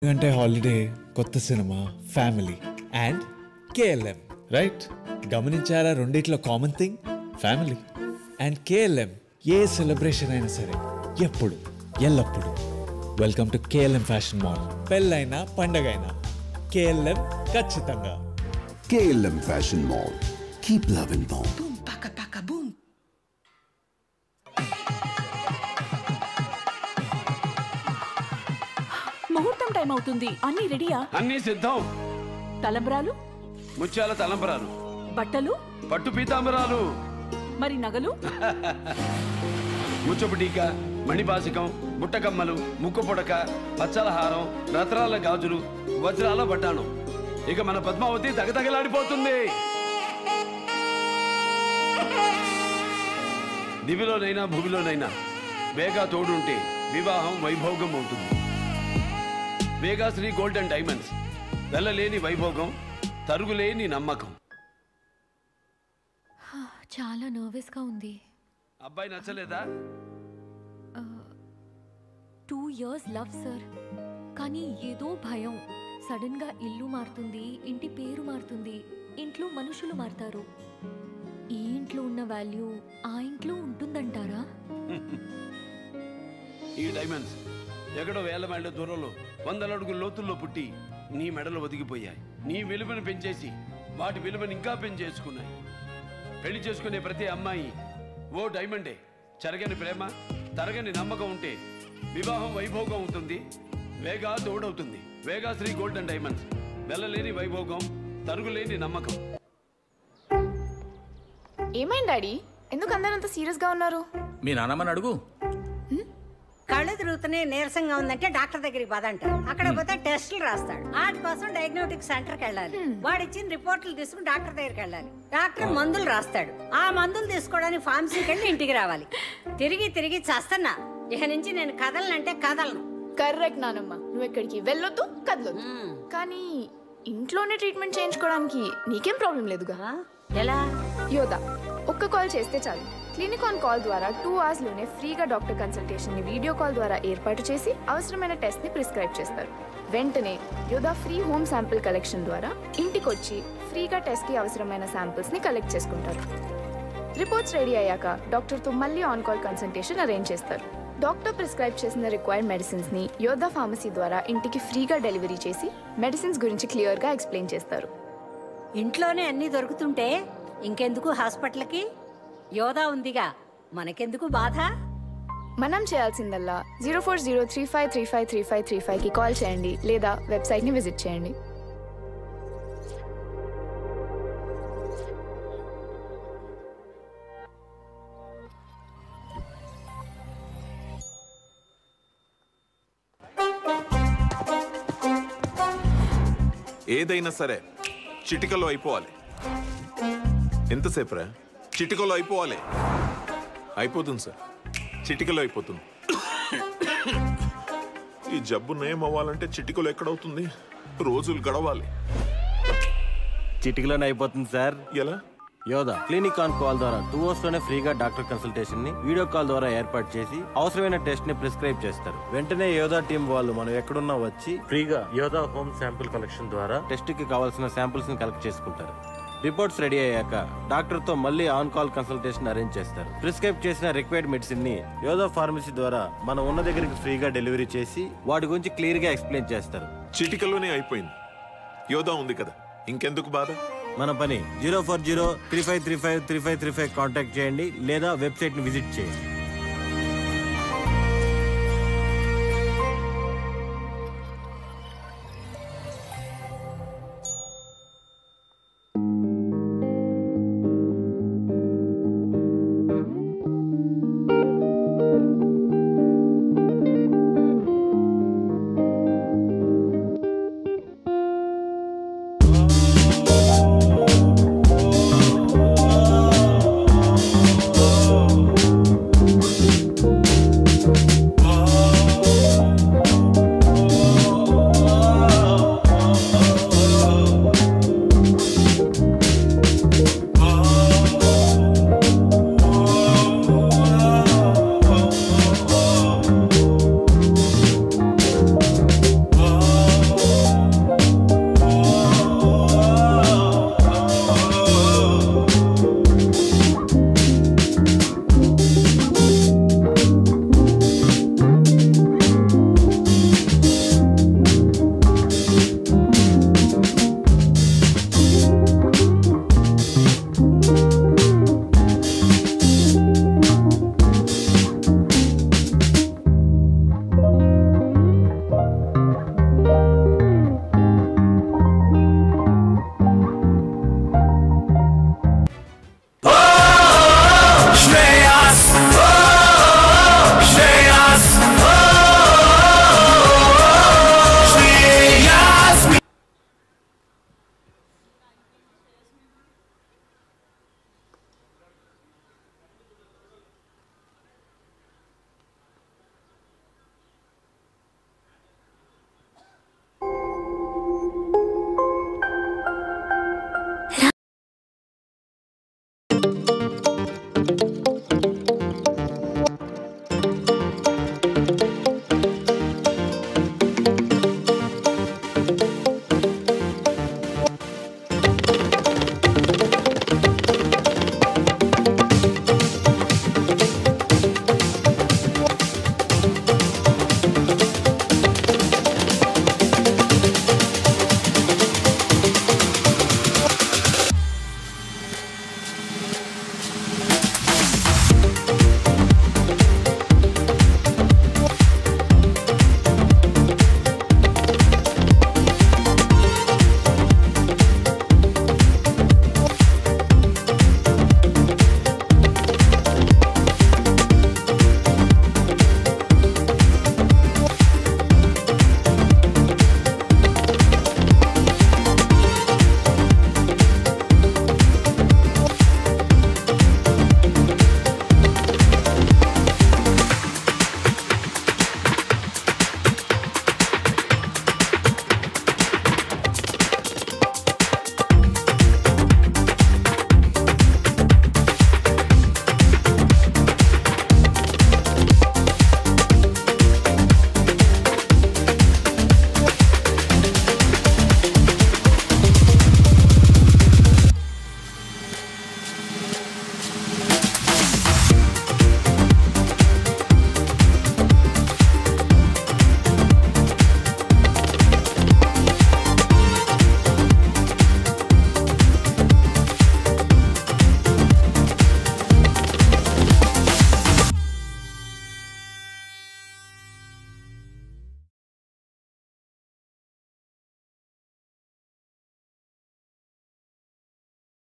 అంటే హాలిడే కొత్త cinema family and KLM right గమనించారా రెండిట్లో common thing family and KLM ఏ సెలబ్రేషన్ అయినా సరే ఎప్పుడు ఎల్లప్పుడు welcome to KLM fashion mall పెళ్ళైనా పండగైనా కేఎల్ఎం ఖచ్చితంగా KLM Fashion Mall. Keep loving bomb. Boom, paka, paka, boom. ముహూర్తం టైం అవుతుంది అన్ని రెడీయా అన్నీ సిద్ధం తలంబ్రాలు ముత్యాల తలంబరాలు బట్టలు పట్టు పీతాంబరాలు మరి నగలు ముచ్చపు టీక మణిపాసికం బుట్టకమ్మలు ముక్కు పుడక పచ్చల హారం రత్నాల గాజులు వజ్రాల బట్టాణం ఇక మన పద్మావతి తగతగలాడిపోతుంది దివిలోనైనా భూమిలోనైనా వేగా తోడుంటే వివాహం వైభోగం అవుతుంది Vega Sri gold and diamonds వెళ్ళలేని వైభోగం తరుగులేని నమ్మకం చాలా నర్వస్గా ఉంది అబ్బాయి నచ్చలేదా టూ ఇయర్స్ లవ్ సార్ కానీ ఏదో భయం సడన్గా ఇల్లు మారుతుంది ఇంటి పేరు మారుతుంది ఇంట్లో మనుషులు మారుతారు ఈ ఇంట్లో ఉన్న వాల్యూ ఆ ఇంట్లో ఉంటుందంటారా ఈ డైమండ్స్ ఎక్కడో వేల మైళ్ళ దూరంలో వందల అడుగుల లోతుల్లో పుట్టి నీ మెడలు ఒదిగిపోయాయి నీ విలువను పెంచేసి వాటి విలువను ఇంకా పెంచేసుకున్నాయి పెళ్లి చేసుకునే ప్రతి అమ్మాయి ఓ డైమండే చెరగని ప్రేమ తరగని నమ్మకం ఉంటే వివాహం వైభోగం ఉంటుంది వేగా తోడవుతుంది Vega Sri gold and diamonds వెళ్ళలేని వైభోగం తరుగులేని నమ్మకం ఏమైంది డాడీ ఎందుకు అందరూ అంత సీరియస్గా ఉన్నారు మీ నాన్నమ్మని అడుగు కళ్ళు తిరుగుతున్నాయి నీరసంగా ఉందంటే డాక్టర్ దగ్గరికి పద అంటారు అక్కడ పోతే టెస్టులు రాస్తాడు వాటి కోసం డయాగ్నోటిక్ సెంటర్కి వెళ్ళాలి వాడు ఇచ్చిన రిపోర్ట్లు తీసుకుని డాక్టర్ దగ్గరికి వెళ్ళాలి డాక్టర్ మందులు రాస్తాడు ఆ మందులు తీసుకోవడానికి ఫార్మసీకి వెళ్ళి ఇంటికి రావాలి తిరిగి తిరిగి చస్తన్నా ఇక నుంచి నేను కదలనంటే కదలను కరెక్ట్ నానమ్మ నువ్వు ఎక్కడికి వెళ్ళొద్దు కదలొద్దు కానీ ఇంట్లోనే ట్రీట్మెంట్ చేయించుకోవడానికి నీకేం ప్రాబ్లం లేదుగా ఆ? ఎలా యోదా ఒక్క కాల్ చేస్తే చాలు క్లినిక్ ఆన్ కాల్ ద్వారా టూ అవర్స్ లోనే ఫ్రీగా డాక్టర్ కన్సల్టేషన్ ని వీడియో కాల్ ద్వారా ఏర్పాటు చేసి అవసరమైన టెస్ట్ ని ప్రిస్క్రైబ్ చేస్తారు వెంటనే Yoda free home sample collection ద్వారా ఇంటికి వచ్చి ఫ్రీగా టెస్ట్ కి అవసరమైన శాంపిల్స్ ని కలెక్ట్ చేసుకుంటారు రిపోర్ట్స్ రెడీ అయ్యాక డాక్టర్తో మళ్ళీ ఆన్ కాల్ కన్సల్టేషన్ అరేంజ్ చేస్తారు డాక్టర్ ప్రిస్క్రైబ్ చేసిన రిక్వైర్డ్ మెడిసిన్స్ ని యోధా ఫార్మసీ ద్వారా ఇంటికి ఫ్రీగా డెలివరీ చేసి మెడిసిన్స్ గురించి క్లియర్ గా ఎక్స్ప్లెయిన్ చేస్తారు ఇంట్లోనే అన్ని దొరుకుతుంటే ఇంకెందుకు హాస్పిటల్కి యోధా ఉందిగా మనకెందుకు బాధ మనం చేయాల్సిందల్లా zero four zero three five three five three five three ఫైవ్కి కాల్ చేయండి లేదా వెబ్సైట్ని విజిట్ చేయండి ఏదైనా సరే చిటికలో అయిపోవాలి ఎంతసేపు రా చిటికలో అయిపోవాలి అయిపోతుంది సార్ చిటికలో అయిపోతుంది ఈ జబ్బు నయం అవ్వాలంటే చిటికలో ఎక్కడవుతుంది రోజులు గడవాలి చిటికలోనే అయిపోతుంది సార్ ఎలా యోదా క్లినిక్ ఆన్ కాల్ ద్వారా టూ అవర్స్ లోనే ఫ్రీగా డాక్టర్ కన్సల్టేషన్ ని వీడియో కాల్ ద్వారా ఏర్పాటు చేసి అవసరమైన టెస్ట్ ని ప్రిస్క్రైబ్ చేస్తారు వెంటనే యోదా టీం వాళ్ళు మనం ఎక్కడున్నా వచ్చి ఫ్రీగా యోదా హోమ్ శాంపిల్ కలెక్షన్ ద్వారా టెస్ట్ కి కావాల్సిన శాంపిల్స్ ని కలెక్ట్ చేసుకుంటారు రిపోర్ట్స్ రెడీ అయ్యాక డాక్టర్ తో మళ్ళీ ఆన్ కాల్ కన్సల్టేషన్ అరేంజ్ చేస్తారు ప్రిస్క్రైబ్ చేసిన రిక్వైర్డ్ మెడిసిన్ ని యోదా ఫార్మసీ ద్వారా మనం ఉన్న దగ్గరికి ఫ్రీగా డెలివరీ చేసి వాటి గురించి క్లియర్ గా ఎక్స్ప్లెయిన్ చేస్తారు చిటికలోనే అయిపోయింది యోధా ఉంది కదా ఇంకెందుకు బాధ మన పని zero four zero three five three five three five three five contact చేయండి లేదా వెబ్సైట్ ని విజిట్ చేయండి